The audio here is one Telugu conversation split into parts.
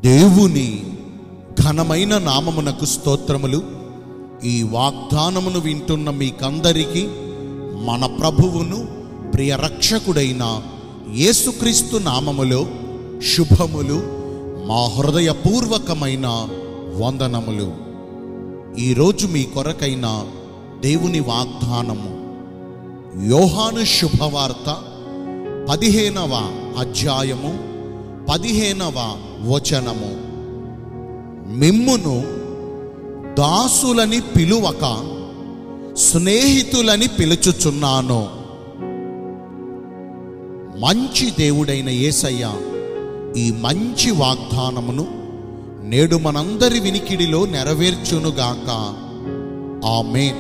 దేవుని ఘనమైన నామమునకు స్తోత్రములు ఈ వాగ్దానమును వింటున్న మీకందరికీ మన ప్రభువును ప్రియ రక్షకుడైన యేసుక్రీస్తు నామములో శుభములు మా హృదయపూర్వకమైన వందనములు ఈరోజు మీ కొరకైన దేవుని వాగ్దానము యోహాను శుభవార్త పదిహేనవ అధ్యాయము పదిహేనవ వచనము మిమ్మును దాసులని పిలువక స్నేహితులని పిలుచుచున్నాను మంచి దేవుడైన యేసయ్య ఈ మంచి వాగ్దానమును నేడు మనందరి వినికిడిలో నెరవేర్చునుగాక ఆమేన్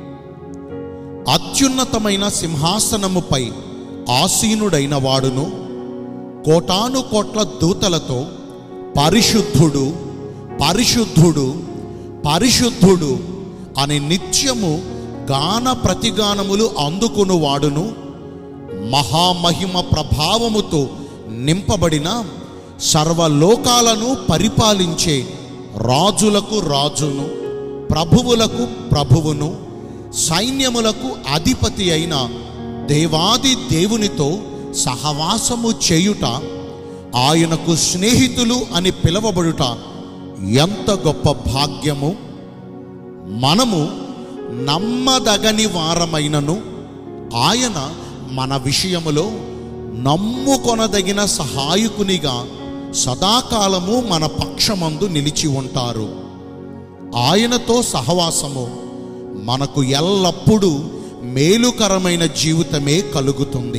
అత్యున్నతమైన సింహాసనముపై ఆసీనుడైన వాడును కోటాను కోట్ల దూతలతో పరిశుద్ధుడు పరిశుద్ధుడు పరిశుద్ధుడు అని నిత్యము గాన ప్రతిగానములు అందుకును వాడును మహామహిమ ప్రభావముతో నింపబడిన సర్వలోకాలను పరిపాలించే రాజులకు రాజును ప్రభువులకు ప్రభువును సైన్యములకు అధిపతి అయిన దేవాది దేవునితో సహవాసము చేయుట ఆయనకు స్నేహితులు అని పిలువబడుట ఎంత గొప్ప భాగ్యము మనము నమ్మదగని వారమైనను ఆయన మన విషయములో నమ్ముకొనదగిన సహాయకునిగా సదాకాలము మన పక్షమందు నిలిచి ఉంటారు ఆయనతో సహవాసము మనకు ఎల్లప్పుడూ మేలుకరమైన జీవితమే కలుగుతుంది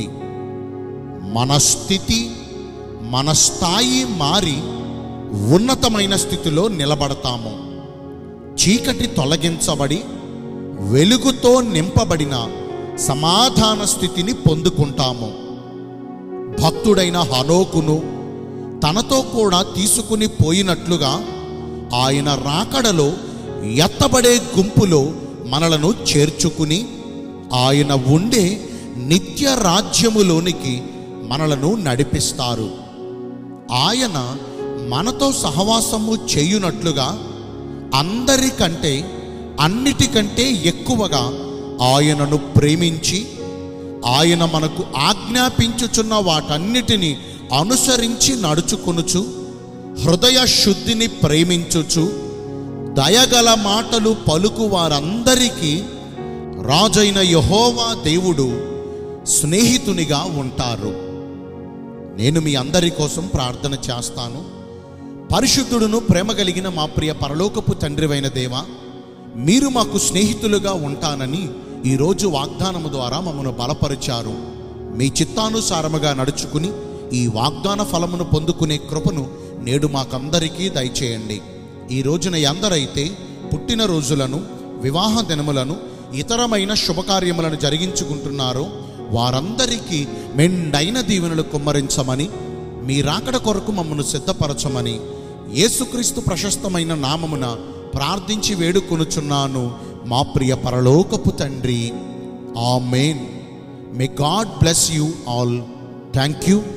మన స్థితి మన స్థాయి మారి ఉన్నతమైన స్థితిలో నిలబడతాము చీకటి తొలగించబడి వెలుగుతో నింపబడిన సమాధాన స్థితిని పొందుకుంటాము భక్తుడైన హనోకును తనతో కూడా తీసుకుని పోయినట్లుగా ఆయన రాకడలో ఎత్తబడే గుంపులో మనలను చేర్చుకుని ఆయన ఉండే నిత్య రాజ్యములోనికి మనలను నడిపిస్తారు ఆయన మనతో సహవాసము చేయునట్లుగా అందరికంటే అన్నిటికంటే ఎక్కువగా ఆయనను ప్రేమించి ఆయన మనకు ఆజ్ఞాపించుచున్న వాటన్నిటిని అనుసరించి నడుచుకొనుచు హృదయ శుద్ధిని ప్రేమించుచు దయగల మాటలు పలుకు వారందరికీ రాజైన యహోవా దేవుడు స్నేహితునిగా ఉంటారు నేను మీ అందరి కోసం ప్రార్థన చేస్తాను పరిశుద్ధుడును ప్రేమ కలిగిన మా ప్రియ పరలోకపు తండ్రివైన దేవ మీరు మాకు స్నేహితులుగా ఉంటానని ఈరోజు వాగ్దానము ద్వారా మమ్మను బలపరిచారు మీ చిత్తానుసారముగా నడుచుకుని ఈ వాగ్దాన ఫలమును పొందుకునే కృపను నేడు మాకందరికీ దయచేయండి ఈ రోజున ఎందరైతే పుట్టిన రోజులను వివాహ దినములను ఇతరమైన శుభకార్యములను జరిగించుకుంటున్నారో వారందరికీ మెండైన దీవెనలు కుమ్మరించమని మీ రాకడ కొరకు మమ్మను సిద్ధపరచమని యేసుక్రీస్తు ప్రశస్తమైన నామమున ప్రార్థించి వేడుకొనుచున్నాను మా ప్రియ పరలోకపు తండ్రి amen may God bless you all thank you